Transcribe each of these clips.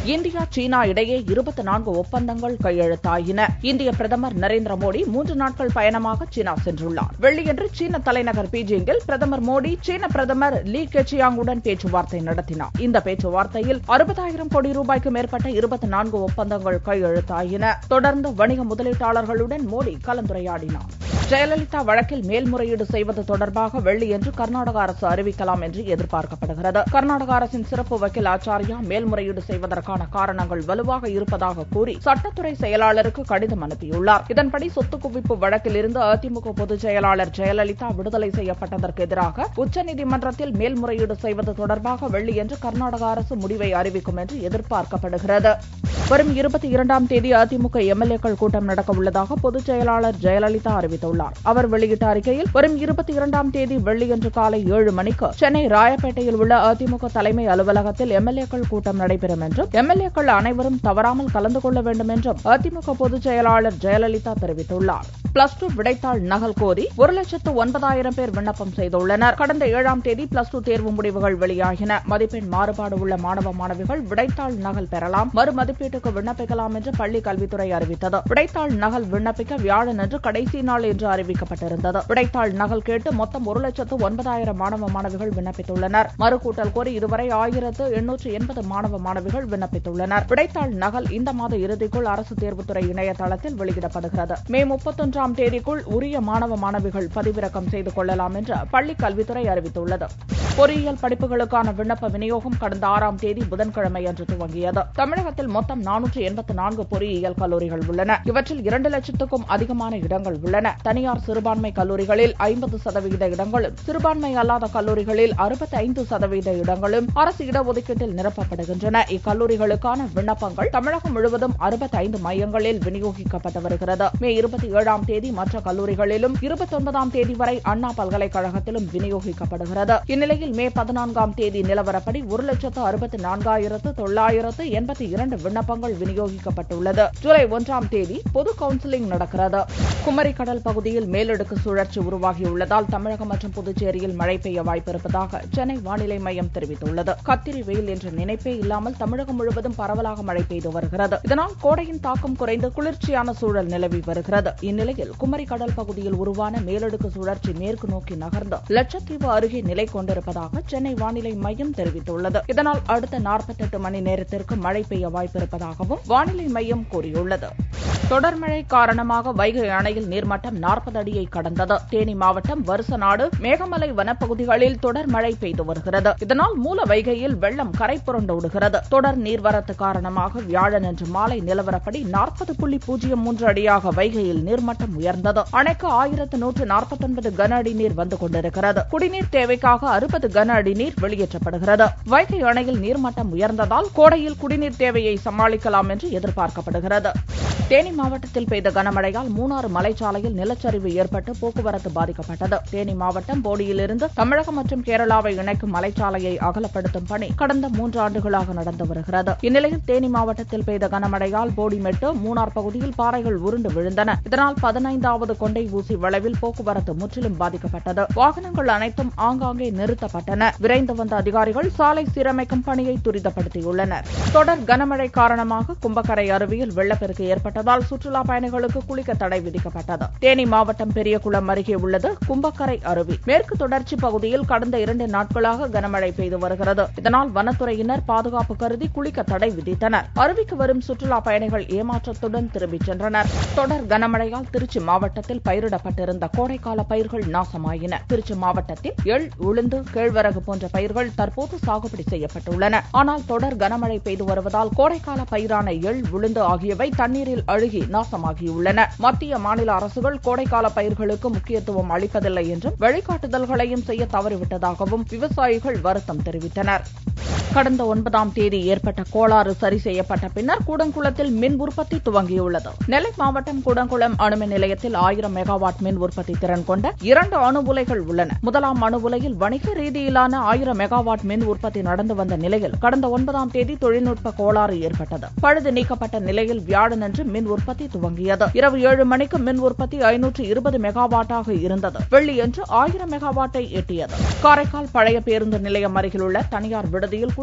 India சீனா இடையே இருபத்தி நான்கு ஒப்பந்தங்கள் கையெழுத்தாயின இந்திய பிரதமர் நரேந்திர மோடி மூன்று நாட்கள் பயணமாக சீனா சென்றுள்ளார் வெள்ளியன்று சீன தலைநகர் பீஜிங்கில் பிரதமர் மோடி சீன பிரதமர் லீ கெச்சியாங்குடன் பேச்சுவார்த்தை நடத்தினார் இந்த பேச்சுவார்த்தையில் அறுபதாயிரம் கோடி ரூபாய்க்கு மேற்பட்ட இருபத்தி நான்கு ஒப்பந்தங்கள் கையெழுத்தாயின தொடர்ந்து வணிக முதலீட்டாளர்களுடன் மோடி கலந்துரையாடினார் ஜெயலலிதா வழக்கில் மேல்முறையீடு செய்வது தொடர்பாக வெள்ளியன்று கர்நாடக அரசு அறிவிக்கலாம் என்று எதிர்பார்க்கப்படுகிறது கர்நாடக அரசின் சிறப்பு வக்கீல் ஆச்சாரியா மேல்முறையீடு செய்வதற்கான காரணங்கள் வலுவாக இருப்பதாக கூறி சட்டத்துறை செயலாளருக்கு கடிதம் அனுப்பியுள்ளார் இதன்படி சொத்து குவிப்பு வழக்கில் இருந்து அதிமுக பொதுச் செயலாளர் ஜெயலலிதா விடுதலை செய்யப்பட்டதற்கு எதிராக உச்சநீதிமன்றத்தில் மேல்முறையீடு செய்வது தொடர்பாக வெள்ளியன்று கர்நாடக அரசு முடிவை அறிவிக்கும் என்று எதிர்பார்க்கப்படுகிறது வரும் இருபத்தி இரண்டாம் தேதி அதிமுக எம்எல்ஏக்கள் கூட்டம் நடக்க உள்ளதாக பொதுச் செயலாளர் ஜெயலலிதா அறிவித்துள்ளார் அவர் வெளியிட்ட அறிக்கையில் வரும் இருபத்தி இரண்டாம் தேதி வெள்ளியன்று காலை ஏழு மணிக்கு சென்னை ராயப்பேட்டையில் உள்ள அதிமுக தலைமை அலுவலகத்தில் எம்எல்ஏக்கள் கூட்டம் நடைபெறும் என்றும் எம்எல்ஏக்கள் அனைவரும் தவறாமல் கலந்து கொள்ள வேண்டும் என்றும் அதிமுக பொதுச் செயலாளர் ஜெயலலிதா தெரிவித்துள்ளார் பிளஸ் டூ விடைத்தாள் நகல் கோரி ஒரு லட்சத்து ஒன்பதாயிரம் பேர் விண்ணப்பம் செய்துள்ளனர் கடந்த ஏழாம் தேதி பிளஸ் டூ தேர்வு முடிவுகள் வெளியாகின மதிப்பெண் மாறுபாடு உள்ள மாணவ மாணவிகள் விடைத்தாள் நகல் பெறலாம் மறு மதிப்பீட்டுக்கு விண்ணப்பிக்கலாம் என்று பள்ளி கல்வித்துறை அறிவித்தது விடைத்தாள் நகல் விண்ணப்பிக்க வியாழனன்று கடைசி நாள் என்று அறிவிக்கப்பட்டிருந்தது விடைத்தாள் நகல் கேட்டு மொத்தம் ஒரு லட்சத்து ஒன்பதாயிரம் மாணவ மாணவிகள் விண்ணப்பித்துள்ளனர் மறுகூட்டல் கோரி இதுவரை ஆயிரத்து எண்ணூற்று எண்பது மாணவ மாணவிகள் விண்ணப்பித்துள்ளனர் விடைத்தாள் நகல் இந்த மாத இறுதிக்குள் அரசு தேர்வுத்துறை இணையதளத்தில் வெளியிடப்படுகிறது மே முப்பத்தொன்றாம் தேதிக்குள் உரிய மாணவ மாணவிகள் பதிவிறக்கம் செய்து கொள்ளலாம் என்று பள்ளிக் கல்வித்துறை அறிவித்துள்ளது பொறியியல் படிப்புகளுக்கான விண்ணப்ப விநியோகம் கடந்த ஆறாம் தேதி புதன்கிழமை அன்று துவங்கியது தமிழகத்தில் மொத்தம் நானூற்று எண்பத்து நான்கு பொறியியல் கல்லூரிகள் உள்ளன இவற்றில் இரண்டு லட்சத்துக்கும் அதிகமான இடங்கள் உள்ளன தனியார் சிறுபான்மை கல்லூரிகளில் ஐம்பது சதவீத இடங்களும் சிறுபான்மை அல்லாத கல்லூரிகளில் அறுபத்தி ஐந்து சதவீத இடங்களும் அரசு இடஒதுக்கீட்டில் நிரப்பப்படுகின்றன இக்கல்லூரிகளுக்கான விண்ணப்பங்கள் தமிழகம் முழுவதும் அறுபத்தி ஐந்து மையங்களில் விநியோகிக்கப்பட்டு வருகிறது மே இருபத்தி ஏழாம் தேதி மற்ற கல்லூரிகளிலும் இருபத்தி ஒன்பதாம் தேதி வரை அண்ணா பல்கலைக்கழகத்திலும் விநியோகிக்கப்படுகிறது இந்நிலையில் மே பதினான்காம் தேதி நிலவரப்படி ஒரு லட்சத்து அறுபத்தி நான்காயிரத்து தொள்ளாயிரத்து எண்பத்தி இரண்டு விண்ணப்பங்கள் விநியோகிக்கப்பட்டுள்ளது ஜூலை ஒன்றாம் தேதி பொது கவுன்சிலிங் நடக்கிறது குமரி கடல் பகுதியில் மேலடுக்கு சுழற்சி உருவாகியுள்ளதால் தமிழகம் மற்றும் புதுச்சேரியில் மழை பெய்ய வாய்ப்பிருப்பதாக சென்னை வானிலை மையம் தெரிவித்துள்ளது கத்திரி வெயில் என்ற நினைப்பே இல்லாமல் தமிழகம் முழுவதும் பரவலாக மழை பெய்து வருகிறது இதனால் கோடையின் தாக்கம் குறைந்து குளிர்ச்சியான சூழல் நிலவி வருகிறது இந்நிலையில் குமரி கடல் பகுதியில் உருவான மேலடுக்கு சுழற்சி மேற்கு நோக்கி நகர்ந்து லட்சத்தீவு அருகே நிலை கொண்டிருப்பதாக சென்னை வானிலை மையம் தெரிவித்துள்ளது இதனால் அடுத்த நாற்பத்தெட்டு மணி நேரத்திற்கு மழை பெய்ய வாய்ப்பிருப்பதாகவும் வானிலை மையம் கூறியுள்ளது தொடர் மழை காரணமாக வைகை அணையில் நீர்மட்டம் நாற்பது அடியை கடந்தது தேனி மாவட்டம் வருசநாடு மேகமலை வனப்பகுதிகளில் தொடர் மழை பெய்து வருகிறது இதனால் மூல வைகையில் வெள்ளம் கரை புரண்டோடுகிறது தொடர் நீர்வரத்து காரணமாக வியாழனன்று மாலை நிலவரப்படி நாற்பது புள்ளி பூஜ்ஜியம் மூன்று அடியாக வைகையில் நீர்மட்டம் உயர்ந்தது அணைக்கு ஆயிரத்து நூற்று நாற்பத்தொன்பது கன அடி நீர் வந்து கொண்டிருக்கிறது குடிநீர் தேவைக்காக அறுபது கன அடி நீர் வெளியேற்றப்படுகிறது வைகை அணையில் நீர்மட்டம் உயர்ந்ததால் கோடையில் குடிநீர் தேவையை சமாளிக்கலாம் என்று எதிர்பார்க்கப்படுகிறது தேனி மாவட்டத்தில் பெய்த கனமழையால் மூணாறு மலைச்சாலையில் நிலச்சரிவு ஏற்பட்டு போக்குவரத்து பாதிக்கப்பட்டது தேனி மாவட்டம் போடியிலிருந்து தமிழகம் மற்றும் கேரளாவை இணைக்கும் மலைச்சாலையை அகலப்படுத்தும் பணி கடந்த மூன்று ஆண்டுகளாக நடந்து வருகிறது இந்நிலையில் தேனி மாவட்டத்தில் பெய்த கனமழையால் போடிமெட்டு மூணார் பகுதியில் பாறைகள் உருண்டு விழுந்தன இதனால் பதினைந்தாவது கொண்டை ஊசி வளைவில் போக்குவரத்து முற்றிலும் பாதிக்கப்பட்டது வாகனங்கள் அனைத்தும் ஆங்காங்கே நிறுத்தப்பட்டன விரைந்து வந்த அதிகாரிகள் சாலை சீரமைக்கும் பணியை துரிதப்படுத்தியுள்ளனர் தொடர் கனமழை காரணமாக கும்பக்கரை அருவியில் வெள்ளப்பெருக்கு ஏற்பட்டதால் சுற்றுலா பயணிகளுக்கு குளிக்க தடை விதிக்கப்பட்டது தேனி மாவட்டம் பெரியகுளம் அருகே உள்ளது கும்பக்கரை அருவி மேற்கு தொடர்ச்சி பகுதியில் கடந்த இரண்டு நாட்களாக கனமழை பெய்து வருகிறது இதனால் வனத்துறையினர் பாதுகாப்பு கருதி குளிக்க தடை விதித்தனர் அருவிக்கு வரும் சுற்றுலா பயணிகள் ஏமாற்றத்துடன் திரும்பிச் சென்றனர் தொடர் கனமழையால் திருச்சி மாவட்டத்தில் பயிரிடப்பட்டிருந்த கோடைக்கால பயிர்கள் நாசமாயின திருச்சி மாவட்டத்தில் எள் உளுந்து கேழ்வரகு போன்ற பயிர்கள் தற்போது சாகுபடி செய்யப்பட்டுள்ளன ஆனால் தொடர் கனமழை பெய்து வருவதால் கோடைக்கால பயிரான எள் உளுந்து ஆகியவை தண்ணீரில் அழுகி நாசமாகியுள்ளன மத்திய மாநில அரசுகள் கோடைக்கால பயிர்களுக்கு முக்கியத்துவம் அளிப்பதில்லை என்றும் வழிகாட்டுதல்களையும் செய்ய தவறிவிட்டதாகவும் விவசாயிகள் வருத்தம் தெரிவித்தனர் கடந்த ஒன்பதாம் தேதி ஏற்பட்ட கோளாறு சரி செய்யப்பட்ட பின்னர் கூடங்குளத்தில் மின் உற்பத்தி துவங்கியுள்ளது நெல்லை மாவட்டம் கூடங்குளம் அணுமின் நிலையத்தில் ஆயிரம் மெகாவாட் மின் உற்பத்தி திறன் கொண்ட இரண்டு அணு உலைகள் உள்ளன முதலாம் அணு உலையில் வணிக ரீதியிலான ஆயிரம் மெகாவாட் மின் உற்பத்தி நடந்து வந்த நிலையில் கடந்த ஒன்பதாம் தேதி தொழில்நுட்ப கோளாறு ஏற்பட்டது பழுது நீக்கப்பட்ட நிலையில் வியாழனன்று மின் உற்பத்தி துவங்கியது இரவு ஏழு மணிக்கு மின் உற்பத்தி ஐநூற்று இருபது மெகாவாட்டாக இருந்தது வெள்ளியன்று ஆயிரம் மெகாவாட்டை எட்டியது காரைக்கால் பழைய பேருந்து நிலையம் அருகிலுள்ள தனியார் விடுதியில் குடும்ப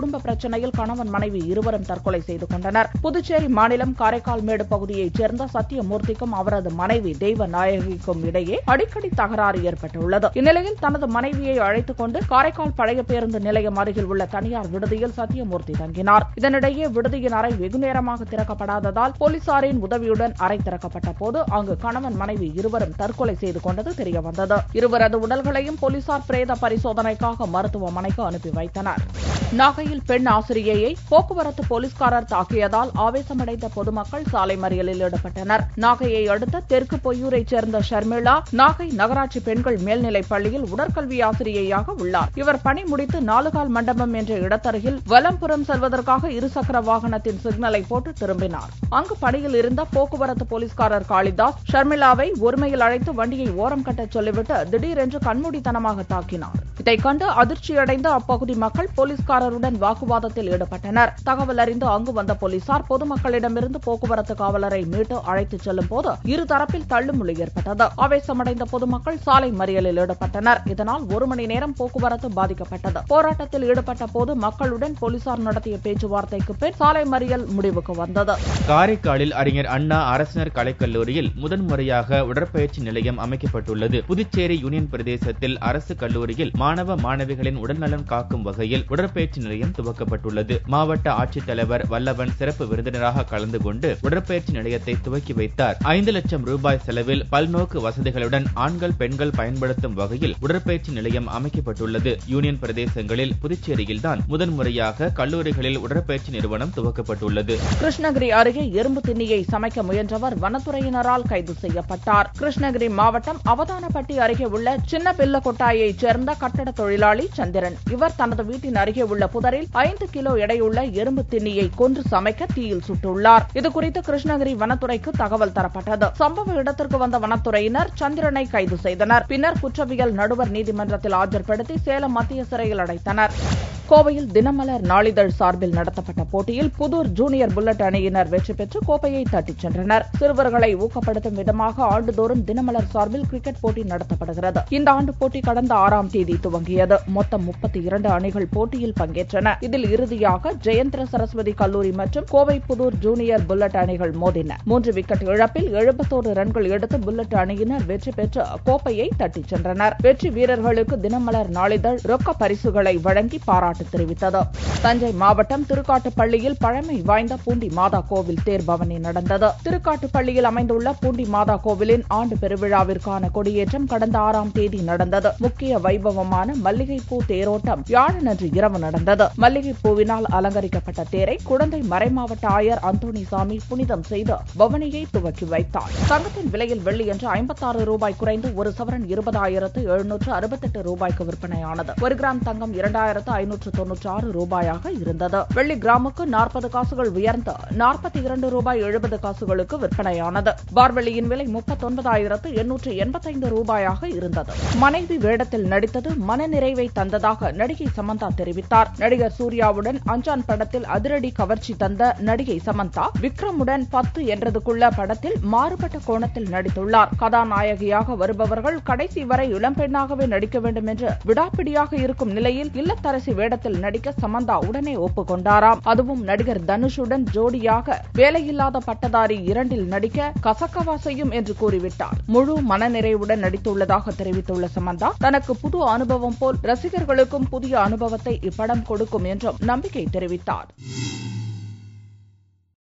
குடும்ப பிரச்சனையில் கணவன் மனைவி இருவரும் தற்கொலை செய்து கொண்டனர் புதுச்சேரி மாநிலம் காரைக்கால் மேடு பகுதியைச் சேர்ந்த சத்தியமூர்த்திக்கும் அவரது மனைவி தெய்வ நாயகிக்கும் இடையே அடிக்கடி தகராறு ஏற்பட்டுள்ளது இந்நிலையில் தனது மனைவியை அழைத்துக் கொண்டு காரைக்கால் பழைய பேருந்து நிலையம் அருகில் உள்ள தனியார் விடுதியில் சத்தியமூர்த்தி தங்கினார் இதனிடையே விடுதியின் அறை வெகுநேரமாக திறக்கப்படாததால் போலீசாரின் உதவியுடன் அறை திறக்கப்பட்ட போது அங்கு கணவன் மனைவி இருவரும் தற்கொலை செய்து கொண்டது தெரியவந்தது இருவரது உடல்களையும் போலீசார் பிரேத பரிசோதனைக்காக மருத்துவமனைக்கு அனுப்பி வைத்தனர் நாகையில் பெண் ஆசிரியையை போக்குவரத்து போலீஸ்காரர் தாக்கியதால் ஆவேசமடைந்த பொதுமக்கள் சாலை மறியலில் ஈடுபட்டனர் நாகையை அடுத்த தெற்கு பொய்யூரைச் சேர்ந்த ஷர்மிளா நாகை நகராட்சி பெண்கள் மேல்நிலைப் பள்ளியில் உடற்கல்வி ஆசிரியையாக உள்ளார் இவர் பணி முடித்து நாலுகால் மண்டபம் என்ற இடத்தருகில் வலம்புறம் செல்வதற்காக இருசக்கர வாகனத்தின் சிக்னலை போட்டு திரும்பினார் அங்கு பணியில் இருந்த போக்குவரத்து போலீஸ்காரர் காளிதாஸ் ஷர்மிளாவை ஒருமையில் அழைத்து வண்டியை ஓரம் கட்டச் சொல்லிவிட்டு திடீரென்று கண்மூடித்தனமாக தாக்கினார் இதைக் கண்டு அதிர்ச்சியடைந்த அப்பகுதி மக்கள் போலீஸ்காரருடன் வாக்குவாதத்தில் ஈடுபட்டனர் தகவல் அறிந்து அங்கு வந்த போலீசார் பொதுமக்களிடமிருந்து போக்குவரத்து காவலரை மீட்டு அழைத்துச் செல்லும் போது இருதரப்பில் தள்ளுமுள்ளி ஏற்பட்டது ஆவேசமடைந்த பொதுமக்கள் சாலை மறியலில் ஈடுபட்டனர் இதனால் ஒரு மணி நேரம் போக்குவரத்து பாதிக்கப்பட்டது போராட்டத்தில் ஈடுபட்ட போது மக்களுடன் போலீசார் நடத்திய பேச்சுவார்த்தைக்கு பின் சாலை மறியல் முடிவுக்கு வந்தது காரைக்காலில் அறிஞர் அண்ணா அரசினர் கலைக்கல்லூரியில் முதன்முறையாக உடற்பயிற்சி நிலையம் அமைக்கப்பட்டுள்ளது புதுச்சேரி யூனியன் பிரதேசத்தில் அரசு கல்லூரியில் மாணவ மாணவிகளின் உடல்நலம் காக்கும் வகையில் உடற்பயிற்சி நிலையம் துவக்கப்பட்டுள்ளது மாவட்ட ஆட்சித்தலைவர் வல்லவன் சிறப்பு விருந்தினராக கலந்து கொண்டு உடற்பயிற்சி நிலையத்தை துவக்கி வைத்தார் ஐந்து லட்சம் ரூபாய் செலவில் பல்நோக்கு வசதிகளுடன் ஆண்கள் பெண்கள் பயன்படுத்தும் வகையில் உடற்பயிற்சி நிலையம் அமைக்கப்பட்டுள்ளது யூனியன் பிரதேசங்களில் புதுச்சேரியில்தான் முதன்முறையாக கல்லூரிகளில் உடற்பயிற்சி நிறுவனம் துவக்கப்பட்டுள்ளது கிருஷ்ணகிரி அருகே எறும்பு திண்ணியை சமைக்க முயன்றவர் வனத்துறையினரால் கைது செய்யப்பட்டார் கிருஷ்ணகிரி மாவட்டம் அவதானப்பட்டி அருகே உள்ள சின்ன பில்லக்கொட்டாயைச் சேர்ந்த கட்டட தொழிலாளி சந்திரன் இவர் தனது வீட்டின் அருகே உள்ள புதரில் ஐந்து கிலோ எடையுள்ள எறும்பு திண்ணியை கொன்று சமைக்க தீயில் சுட்டுள்ளார் இதுகுறித்து கிருஷ்ணகிரி வனத்துறைக்கு தகவல் தரப்பட்டது சம்பவ இடத்திற்கு வந்த வனத்துறையினர் சந்திரனை கைது செய்தனர் பின்னர் குற்றவியல் நடுவர் நீதிமன்றத்தில் ஆஜர்படுத்தி சேலம் மத்திய சிறையில் அடைத்தனர் கோவையில் தினமலர் நாளிதழ் சார்பில் நடத்தப்பட்ட போட்டியில் புதூர் ஜூனியர் புல்லட் அணியினர் வெற்றி பெற்று கோப்பையை தட்டிச் சென்றனர் சிறுவர்களை ஊக்கப்படுத்தும் விதமாக ஆண்டுதோறும் தினமலர் சார்பில் கிரிக்கெட் போட்டி நடத்தப்படுகிறது இந்த ஆண்டு போட்டி கடந்த ஆறாம் தேதி துவங்கியது மொத்தம் முப்பத்தி இரண்டு அணிகள் போட்டியில் பங்கேற்றன இதில் இறுதியாக ஜெயந்திர சரஸ்வதி கல்லூரி மற்றும் கோவை புதூர் ஜூனியர் புல்லட் அணிகள் மோதின மூன்று விக்கெட் இழப்பில் எழுபத்தோரு ரன்கள் எடுத்து புல்லட் அணியினர் வெற்றி பெற்று கோப்பையை தட்டிச் சென்றனர் வெற்றி வீரர்களுக்கு தினமலர் நாளிதழ் ரொக்க பரிசுகளை வழங்கி பாராட்டு தெரிவித்தது தஞ்சை மாவட்டம் திருக்காட்டுப்பள்ளியில் பழமை வாய்ந்த பூண்டி மாதா கோவில் தேர்பவனி நடந்தது திருக்காட்டுப்பள்ளியில் அமைந்துள்ள பூண்டி மாதா கோவிலின் ஆண்டு பெருவிழாவிற்கான கொடியேற்றம் கடந்த ஆறாம் தேதி நடந்தது முக்கிய வைபவமான மல்லிகைப்பூ தேரோட்டம் வியாழனன்று இரவு நடந்தது மல்லிகை பூவினால் அலங்கரிக்கப்பட்ட தேரை குழந்தை மறைமாவட்ட ஆயர் அந்தோணிசாமி புனிதம் செய்து பவனியை துவக்கி வைத்தார் தங்கத்தின் விலையில் வெள்ளி என்று ஐம்பத்தாறு ரூபாய் குறைந்து ஒரு சவரன் இருபதாயிரத்து எழுநூற்று அறுபத்தெட்டு ரூபாய்க்கு விற்பனையானது ஒரு கிராம் தங்கம் இரண்டாயிரத்து ஐநூற்று தொன்னூற்று ஆறு ரூபாயாக இருந்தது வெள்ளி கிராமுக்கு நாற்பது காசுகள் உயர்ந்து நாற்பத்தி இரண்டு ரூபாய் எழுபது காசுகளுக்கு விற்பனையானது பார்வெள்ளியின் விலை முப்பத்தொன்பதாயிரத்து எண்ணூற்று எண்பத்தைந்து ரூபாயாக இருந்தது மனைவி வேடத்தில் நடித்தது மனநிறைவை தந்ததாக நடிகை சமந்தா தெரிவித்தார் நடிகர் சூர்யாவுடன் அஞ்சான் படத்தில் அதிரடி கவர்ச்சி தந்த நடிகை சமந்தா விக்ரமுடன் பத்து என்றதுக்குள்ள படத்தில் மாறுபட்ட கோணத்தில் நடித்துள்ளார் கதாநாயகியாக வருபவர்கள் கடைசி வரை இளம்பெண்ணாகவே நடிக்க வேண்டும் என்று விடாப்பிடியாக இருக்கும் நிலையில் இல்லத்தரசி வேடத்தில் நடிக்க சமந்தா உடனே ஒப்புக்கொண்டாராம் அதுவும் நடிகர் தனுஷுடன் ஜோடியாக வேலையில்லாத பட்டதாரி இரண்டில் நடிக்க கசக்கவா செய்யும் என்று கூறிவிட்டார் முழு மனநிறைவுடன் நடித்துள்ளதாக தெரிவித்துள்ள சமந்தா தனக்கு புது அனுபவம் போல் ரசிகர்களுக்கும் புதிய அனுபவத்தை இப்படம் கொடுக்கும் என்றும் நம்பிக்கை தெரிவித்தார்